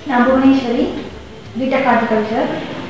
நான் Bhuvaneswari BTech horticulture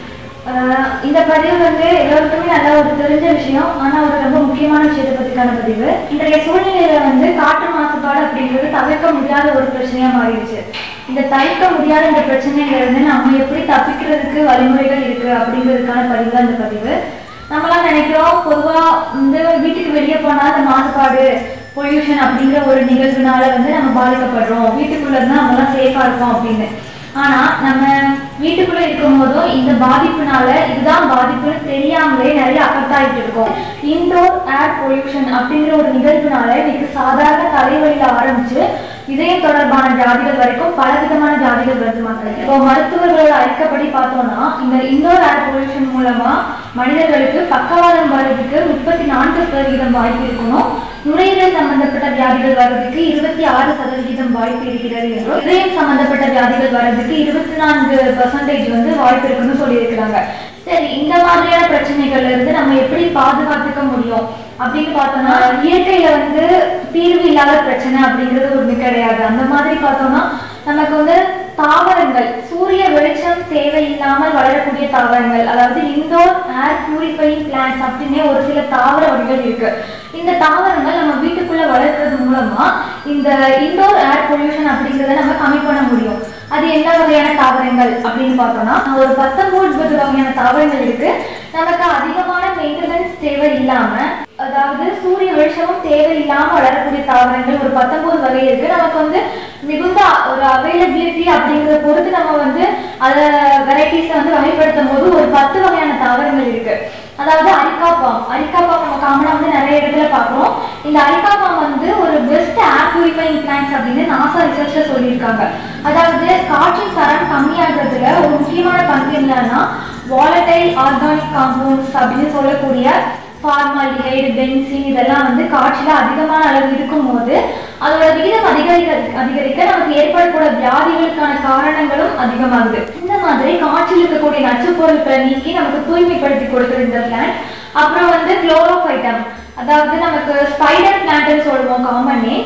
இந்த பதிவு வந்து எல்லோருக்குமே நல்லா ஒரு தெரிஞ்ச விஷயம் ஆனால் ஒரு ரொம்ப முக்கியமான விஷயத்தை பற்றிக்கான பதிவு இன்றைய சூழ்நிலையில வந்து காற்று மாசுபாடு அப்படிங்கிறது தவிர்க்க முடியாத ஒரு பிரச்சனையா மாறிடுச்சு இந்த தவிர்க்க முடியாத இந்த பிரச்சனைங்கிறது நம்ம எப்படி தப்பிக்கிறதுக்கு வழிமுறைகள் இருக்கு அப்படிங்கிறதுக்கான பதிவு தான் இந்த பதிவு நம்மளாம் நினைக்கிறோம் பொதுவா வந்து வீட்டுக்கு வெளியே போனா இந்த மாசுபாடு பொல்யூஷன் அப்படிங்கிற ஒரு நிகழ்வுனால வந்து நம்ம பாதிக்கப்படுறோம் வீட்டுக்குள்ள இருந்தா நம்மலாம் சேஃபா இருக்கோம் அப்படின்னு ஆனா நம்ம வீட்டுக்குள்ள இருக்கும் போதும் இந்த பாதிப்புனால இதுதான் பாதிப்புன்னு தெரியாமலே நிறைய அஃபெக்ட் ஆகிட்டு இருக்கோம் இன்டோர் ஏர் பொல்யூஷன் அப்படிங்கிற ஒரு நிகழ்வுனால இன்னைக்கு சாதாரண தலைவலியில ஆரம்பிச்சு இதயம் தொடர்பான ஜாதிகள் வரைக்கும் பல விதமான ஜாதிகள் வருது மக்களுக்கு இப்போ மருத்துவர்களோட அறிக்கைப்படி பார்த்தோம்னா இந்த இன்டோர் ஏர் பொல்யூஷன் மூலமா மனிதர்களுக்கு பக்கவாதம் வர்றதுக்கு முப்பத்தி நான்கு சதவீதம் வாய்ப்பு இருக்கணும் நுரையீரல் சம்பந்தப்பட்ட வியாதிகள் வர்றதுக்கு இருபத்தி ஆறு சதவிகிதம் வாய்ப்பு இருக்கிறது என்றும் இதயம் சம்பந்தப்பட்ட வியாதிகள் வர்றதுக்கு இருபத்தி நான்கு பர்சன்டேஜ் வந்து வாய்ப்பு இருக்குன்னு சொல்லியிருக்கிறாங்க சரி இந்த மாதிரியான பிரச்சனைகள்ல இருந்து நம்ம எப்படி பாதுகாத்துக்க முடியும் அப்படின்னு பார்த்தோம்னா இயற்கையில வந்து தீர்வு இல்லாத பிரச்சனை அப்படிங்கிறது ஒண்ணு கிடையாது அந்த மாதிரி பார்த்தோம்னா நமக்கு வந்து தாவரங்கள் சூரிய வெளிச்சம் தேவையில்லாமல் வளரக்கூடிய தாவரங்கள் அதாவது இன்டோர் ஏர் பியூரிஃபைங் பிளான்ஸ் அப்படின்னே ஒரு சில தாவர வகைகள் இருக்கு இந்த தாவரங்கள் நம்ம வீட்டுக்குள்ள வளர்க்கறது மூலமா இந்த இன்டோர் ஏர் பொல்யூஷன் அப்படிங்கிறத நம்ம கம்மி பண்ண முடியும் அது என்ன வகையான தாவரங்கள் அப்படின்னு பார்த்தோம்னா ஒரு பத்தொன்பது வகையான தாவரங்கள் இருக்கு நமக்கு அதிகமான மெயின்டெனன்ஸ் தேவை இல்லாம அதாவது சூரிய வெளிச்சமும் தேவையில்லாம வளரக்கூடிய தாவரங்கள் ஒரு பத்தொன்பது வகை இருக்கு நமக்கு வந்து மிகுந்த ஒரு அவைலபிலிட்டி அப்படிங்கிறத பொறுத்து நம்ம வந்து அத வெரைட்டிஸை வந்து வகைப்படுத்தும் போது ஒரு பத்து வகையான தாவரங்கள் இருக்கு அதாவது அரிக்காப்பாம் அரிக்காப்பாம் நம்ம காமனா வந்து நிறைய இடத்துல பார்க்குறோம் இந்த அரிக்காப்பாம் வந்து ஒரு பெஸ்ட் ஏர் பியூரிஃபைங் பிளான்ஸ் அப்படின்னு நாசா ரிசர்ச்ல சொல்லியிருக்காங்க அதாவது காற்றின் தரம் கம்மியாகிறதுல ஒரு முக்கியமான பங்கு என்னன்னா வாலடைல் ஆர்கானிக் காம்பவுண்ட்ஸ் அப்படின்னு சொல்லக்கூடிய ஃபார்மாலிஹைடு பென்சின் இதெல்லாம் வந்து காற்றில் அதிகமான அளவு இருக்கும்போது அதோட விகிதம் அதிகரிக்க அதிகரிக்க நமக்கு ஏற்படக்கூடிய வியாதிகளுக்கான காரணங்களும் அதிகமாகுது இந்த மாதிரி காற்றில் இருக்கக்கூடிய நச்சுப் பொருட்களை நீக்கி நமக்கு தூய்மைப்படுத்தி கொடுக்குது இந்த பிளான்ட் அப்புறம் வந்து குளோரோஃபைட்டம் அதாவது நமக்கு ஸ்பைடர் பிளான்ட்னு சொல்லுவோம் காமனே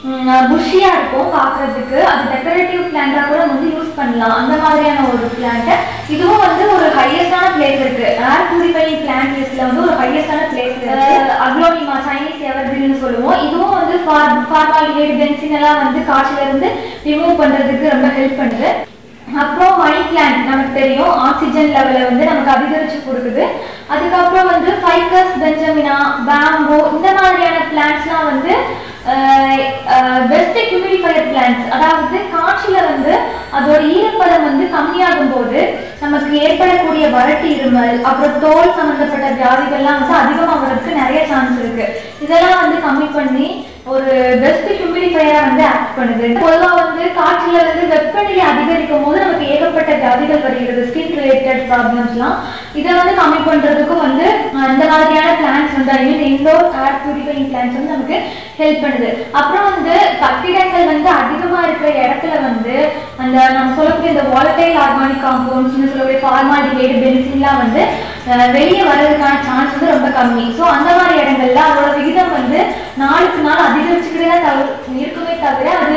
புஷியா இருக்கும் பார்க்கறதுக்கு அது டெக்கரேட்டிவ் பிளான்டா கூட வந்து யூஸ் பண்ணலாம் அந்த மாதிரியான ஒரு பிளான்ட் இதுவும் வந்து ஒரு ஹையஸ்டான பிளேஸ் இருக்கு ஏர் பியூரிஃபைங் பிளான்ட் லிஸ்ட்ல வந்து ஒரு ஹையஸ்டான பிளேஸ் இருக்கு அக்லோனிமா சைனீஸ் எவர்கிரீன் சொல்லுவோம் இதுவும் வந்து ஃபார்மாலிஹைடு பென்சின் எல்லாம் வந்து காற்றுல இருந்து ரிமூவ் பண்றதுக்கு ரொம்ப ஹெல்ப் பண்ணுது அப்புறம் மணி பிளான்ட் நமக்கு தெரியும் ஆக்சிஜன் லெவலை வந்து நமக்கு அதிகரிச்சு கொடுக்குது அதுக்கப்புறம் வந்து ஃபைக்கஸ் பெஞ்சமினா பேம்போ இந்த மாதிரியான பிளான்ட்ஸ்லாம் வந்து பெஸ்ட் ஹியூமிடிஃபயர் பிளான்ட்ஸ் அதாவது காற்றுல வந்து அதோட ஈரப்பதம் வந்து கம்மியாகும் போது நமக்கு ஏற்படக்கூடிய வறட்டு இருமல் அப்புறம் தோல் சம்பந்தப்பட்ட வியாதிகள்லாம் வந்து அதிகமாகிறதுக்கு நிறைய சான்ஸ் இருக்கு இதெல்லாம் வந்து கம்மி பண்ணி ஒரு பெஸ்ட் ஹியூமிடிஃபயரா வந்து ஆக்ட் பண்ணுது பொதுவா வந்து காற்றுல வந்து வெப்பநிலை அதிகரிக்கும் போது நமக்கு ஏகப்பட்ட வியாதிகள் வருகிறது ஸ்கின் ரிலேட்டட் ப்ராப்ளம்ஸ்லாம் இதை வந்து கம்மி பண்றதுக்கும் வந்து இந்த மாதிரியான பிளான்ஸ் வந்து I mean indoor air purifying plants வந்து நமக்கு ஹெல்ப் பண்ணுது அப்புறம் வந்து கட்டிடங்கள் வந்து அதிகமா இருக்கிற இடத்துல வந்து அந்த நம்ம சொல்லக்கூடிய இந்த வாலடைல் ஆர்கானிக் காம்பவுண்ட்ஸ்னு சொல்லக்கூடிய ஃபார்மாலிகேட் பென்சின்லாம் வந்து வெளியே வர்றதுக்கான சான்ஸ் வந்து ரொம்ப கம்மி ஸோ அந்த மாதிரி இடங்கள்ல அதோட விகிதம் வந்து நாளுக்கு நாள் அதிகரிச்சுக்கிட்டே தான் தவிர இருக்குமே தவிர அது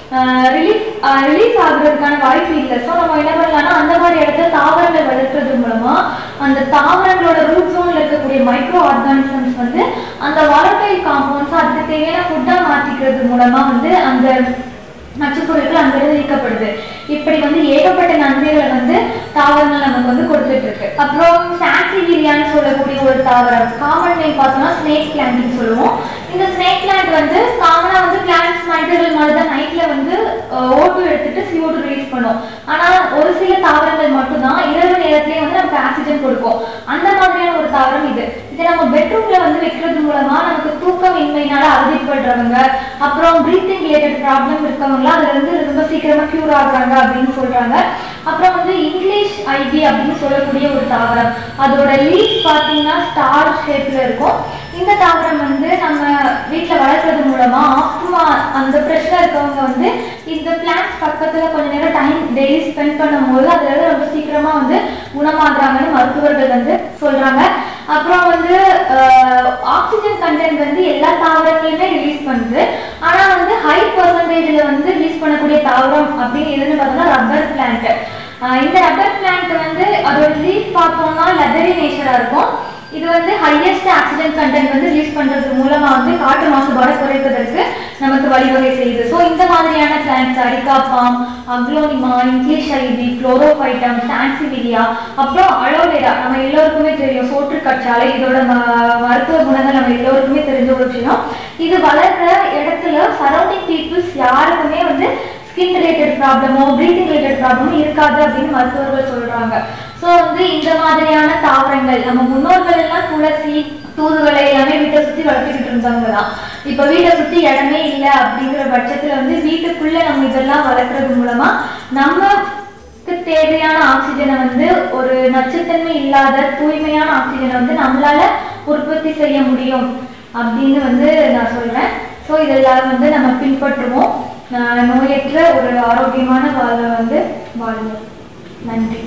ரிலீஸ் ரிலீஸ் ஆகுறதுக்கான வாய்ப்பு இல்லை ஸோ நம்ம என்ன பண்ணலாம்னா அந்த மாதிரி இடத்துல தாவரங்கள் வளர்க்கறது மூலமா அந்த தாவரங்களோட ரூட் ஜோன்ல இருக்கக்கூடிய மைக்ரோ ஆர்கானிசம்ஸ் வந்து அந்த வாலடைல் காம்பவுண்ட்ஸ் அதுக்கு தேவையான ஃபுட்டா மாற்றிக்கிறது மூலமா வந்து அந்த நச்சுப்பொருட்கள் அங்கிருந்து நீக்கப்படுது இப்படி வந்து ஏகப்பட்ட நன்மைகளை வந்து தாவரங்கள் நமக்கு வந்து கொடுத்துட்டு இருக்கு அப்புறம் சான்சிவிலியான்னு சொல்லக்கூடிய ஒரு தாவரம் காமன் நேம் பார்த்தோம்னா ஸ்னேக் பிளான்ட்னு சொல்லுவோம் இந்த ஸ்னேக் பிளான்ட் வந்து காமனா வந்து பிளான்ட்ஸ் மனிதர்கள் மாதிரி தான் நைட்ல வந்து ஓட்டு எடுத்துட்டு CO2 ரிலீஸ் பண்ணும் ஆனா ஒரு சில தாவரங்கள் மட்டும்தான் இரவு நேரத்திலேயே வந்து நமக்கு ஆக்சிஜன் கொடுக்கும் அந்த மாதிரியான ஒரு தாவரம் இது இதை நம்ம பெட்ரூம்ல வந்து வைக்கிறது மூலமா நமக்கு தூக்கம் இன்மையினால அவதிப்படுறவங்க அப்புறம் பிரீத்திங் ரிலேட்டட் ப்ராப்ளம் இருக்கவங்களாம் அதுல இருந்து ரொம்ப சீக்கிரமா கியூர் ஆகுறாங்க அப்படின்னு சொல்றாங்க அப்புறம் வந்து இங்கிலீஷ் ஐவி அப்படின்னு சொல்லக்கூடிய ஒரு தாவரம் அதோட லீஃப் பார்த்தீங்கன்னா ஸ்டார் ஷேப்ல இருக்கும் இந்த தாவரம் வந்து நம்ம வீட்டில் வளர்க்கறது மூலமா ஆஸ்துமா அந்த பிரச்சனை இருக்கவங்க வந்து இந்த பிளான்ஸ் பக்கத்துல கொஞ்ச நேரம் டைம் டெய்லி ஸ்பெண்ட் பண்ணும்போது அதுல இருந்து ரொம்ப சீக்கிரமா வந்து குணமாகறாங்கன்னு மருத்துவர்கள் வந்து சொல்றாங்க அப்புறம் வந்து ஆக்சிஜன் கண்டென்ட் வந்து எல்லா தாவரங்களையுமே ரிலீஸ் பண்ணுது ஆனா வந்து ஹை பர்சன்டேஜ்ல வந்து ரிலீஸ் பண்ணக்கூடிய தாவரம் அப்படின்னு எதுன்னு பார்த்தோம்னா ரப்பர் பிளான்ட் ஆஹ் இந்த ரப்பர் பிளான்ட் வந்து அதோட லீஃப் பார்த்தோம்னா லெதரி நேச்சரா இருக்கும் இது வந்து ஹையஸ்ட் ஆக்சிடென்ட் கண்டென்ட் வந்து யூஸ் பண்றது மூலமா வந்து காற்று மாசுபாடு குறைப்பதற்கு நமக்கு வழிவகை செய்யுது ஸோ இந்த மாதிரியான plants areca palm aglaonema English ivy chlorophytum sansevieria அப்புறம் அலோவேரா நம்ம எல்லோருக்குமே தெரியும் சோற்று கற்றாழை இதோட ம- மருத்துவ குணங்கள் நம்ம எல்லோருக்குமே தெரிஞ்ச ஒரு விஷயம் இது வளர்ற இடத்துல சரௌண்டிங் பீப்புள்ஸ் யாருக்குமே வந்து ஸ்கின் ரிலேட்டட் ப்ராப்ளமோ ப்ரீத்திங் ரிலேட்டட் ப்ராப்ளமோ இருக்காது அப்படின்னு மருத்துவர்கள் சொல்றாங்க ஸோ வந்து இந்த மாதிரியான தாவரங்கள் நம்ம முன்னோர்கள் எல்லாம் துளசி தூதுவளை எல்லாமே வீட்டை சுற்றி வளர்த்துக்கிட்டு இருந்தவங்க தான் இப்போ வீட்டை சுற்றி இடமே இல்லை அப்படிங்கிற பட்சத்தில் வந்து வீட்டுக்குள்ள நம்ம இதெல்லாம் வளர்க்குறது மூலமா நமக்கு தேவையான ஆக்சிஜனை வந்து ஒரு நச்சுத்தன்மை இல்லாத தூய்மையான ஆக்சிஜனை வந்து நம்மளால உற்பத்தி செய்ய முடியும் அப்படின்னு வந்து நான் சொல்றேன் ஸோ இதெல்லாம் வந்து நம்ம பின்பற்றுவோம் ஆஹ் நோயற்ற ஒரு ஆரோக்கியமான வாழ்வை வந்து வாழ்வோம் நன்றி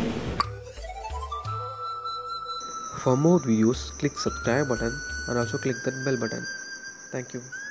For more videos, click subscribe button and also click that bell button. Thank you.